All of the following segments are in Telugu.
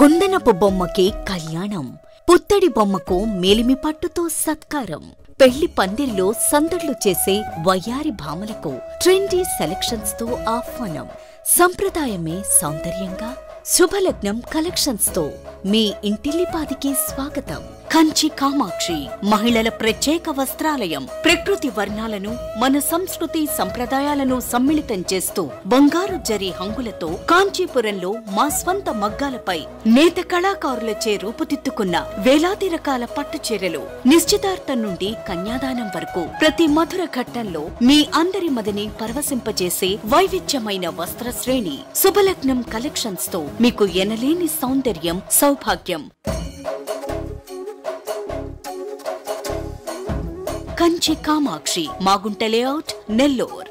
కుందనపు బొమ్మకి కళ్యాణం పుత్తడి బొమ్మకు మేలిమి పట్టుతో సత్కారం పెళ్లి పందిరిలో సందడ్లు చేసే వయ్యారి భామలకు ట్రెండీ సెలక్షన్స్ తో ఆహ్వానం సంప్రదాయమే సౌందర్యంగా శుభలగ్నం కలెక్షన్స్ తో మీ ఇంటిల్లిపాదికి స్వాగతం కంచి కామాక్షి మహిళల ప్రత్యేక వస్త్రాలయం ప్రకృతి వర్ణాలను మన సంస్కృతి సంప్రదాయాలను సమ్మిళితం చేస్తూ బంగారు జరి హంగులతో కాంచీపురంలో మా స్వంత మగ్గాలపై నేత కళాకారులచే రూపుదిద్దుకున్న వేలాది రకాల పట్టు చీరలు నిశ్చితార్థం నుండి కన్యాదానం వరకు ప్రతి మధుర ఘట్టంలో మీ అందరి మదిని పరవశింపజేసే వైవిధ్యమైన వస్త్ర శ్రేణి శుభలగ్నం కలెక్షన్స్ తో మీకు ఎనలేని సౌందర్యం సౌభాగ్యం కంచి కామాక్షి మాగుంట లేఅవుట్ నెల్లూర్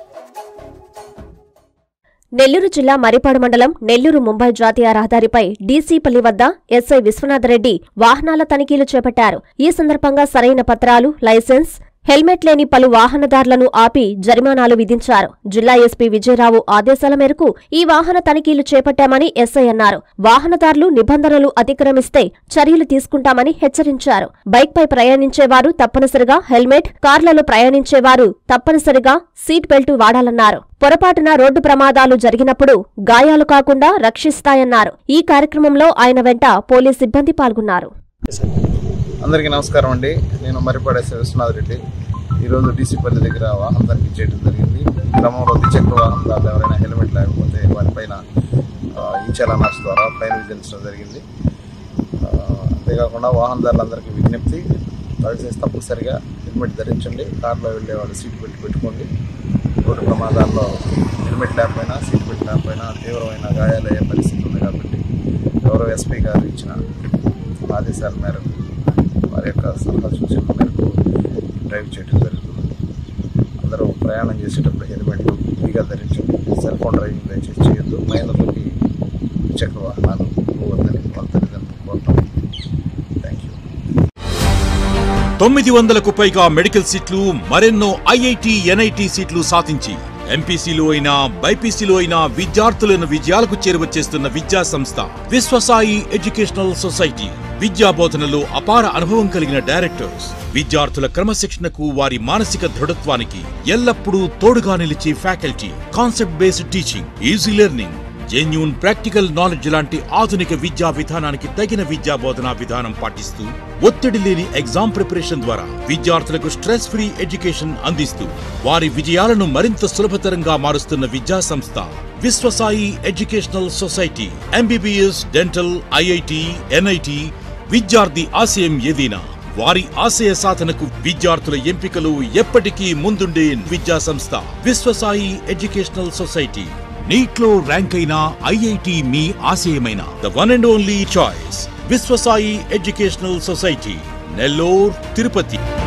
నెల్లూరు జిల్లా మరిపాడు మండలం నెల్లూరు ముంబై జాతీయ రహదారిపై డీసీపల్లి వద్ద ఎస్ఐ విశ్వనాథరెడ్డి వాహనాల తనిఖీలు చేపట్టారు ఈ సందర్భంగా సరైన పత్రాలు లైసెన్స్ హెల్మెట్ లేని పలు వాహనదారులను ఆపి జరిమానాలు విధించారు జిల్లా ఎస్పీ విజయరావు ఆదేశాల మేరకు ఈ వాహన తనిఖీలు చేపట్టామని ఎస్ఐ అన్నారు వాహనదారులు నిబంధనలు అతిక్రమిస్తే చర్యలు తీసుకుంటామని హెచ్చరించారు బైక్పై ప్రయాణించేవారు తప్పనిసరిగా హెల్మెట్ కార్లలో ప్రయాణించేవారు తప్పనిసరిగా సీట్ బెల్ట్ వాడాలన్నారు పొరపాటున రోడ్డు ప్రమాదాలు జరిగినప్పుడు గాయాలు కాకుండా రక్షిస్తాయన్నారు ఈ కార్యక్రమంలో ఆయన వెంట పోలీస్ సిబ్బంది పాల్గొన్నారు అందరికీ నమస్కారం అండి నేను మరిపాడే విశ్వనాథ్ రెడ్డి ఈరోజు డీసీపల్లి దగ్గర వాహనం తనిఖీ చేయడం జరిగింది క్రమంలో ద్విచక్ర వాహనదారులు ఎవరైనా హెల్మెట్ లేకపోతే వారిపైన ఆ, ఈ చలనాస్ ద్వారా ఫైన్ విధించడం జరిగింది ఆ, అంతేకాకుండా వాహనదారులందరికీ విజ్ఞప్తి దయచేసి తప్పనిసరిగా హెల్మెట్ ధరించండి కార్లో వెళ్ళే వాళ్ళు సీట్ బెల్ట్ పెట్టుకోండి రోడ్డు ప్రమాదాల్లో హెల్మెట్ లేకపోయినా సీట్ బెల్ట్ లేకపోయినా తీవ్రమైన గాయాలయ్యే పరిస్థితి ఉంది కాబట్టి గౌరవ ఎస్పీ గారు ఇచ్చిన ఆదేశాల మేరకు వారి యొక్క సలహా సూచనల మేరకు డ్రైవ్ చేయడం జరుగుతుంది అందరూ ప్రయాణం చేసేటప్పుడు హెల్మెట్ ఫ్రీగా ధరించండి సెల్ ఫోన్ డ్రైవింగ్ దయచేసి చేయొద్దు మహిళలకి ద్విచక్ర వాహనాలు పోవద్దని వాళ్ళ తల్లిదండ్రులు కోరటం థ్యాంక్ యూ తొమ్మిది వందలకు పైగా మెడికల్ సీట్లు మరెన్నో ఐఐటి ఎన్ఐటి సీట్లు సాధించి ఎంపీసీలో అయినా బైపీసీలో అయినా విద్యార్థులను విజయాలకు చేరువచేస్తున్న విద్యా సంస్థ విశ్వసాయి ఎడ్యుకేషనల్ సొసైటీ విద్యా బోధనలో అపార అనుభవం కలిగిన డైరెక్టర్స్ విద్యార్థుల క్రమశిక్షణకు వారి మానసిక దృఢత్వానికి ఎల్లప్పుడూ తోడుగా నిలిచే faculty concept based teaching easy learning genuine practical knowledge లాంటి ఆధునిక విద్యా విధానానికి తగిన విద్యా బోధనా విధానం పాటిస్తూ ఒత్తిడి లేని ఎగ్జామ్ ప్రిపరేషన్ ద్వారా విద్యార్థులకు స్ట్రెస్ ఫ్రీ ఎడ్యుకేషన్ అందిస్తూ వారి విజయాలను మరింత సులభతరంగా మారుస్తున్న విద్యా సంస్థ Viswasai educational society MBBS dental IIT NIT విద్యార్థి ఆశయం ఏదైనా వారి ఆశయ సాధనకు విద్యార్థుల ఎంపికలు ఎప్పటికీ ముందుండే విద్యా సంస్థ విశ్వసాయి ఎడ్యుకేషనల్ సొసైటీ నీట్లో ర్యాంక్ అయిన ఐఐటి మీ ఆశయమైన the one and only choice Viswasai educational society Nellore Tirupati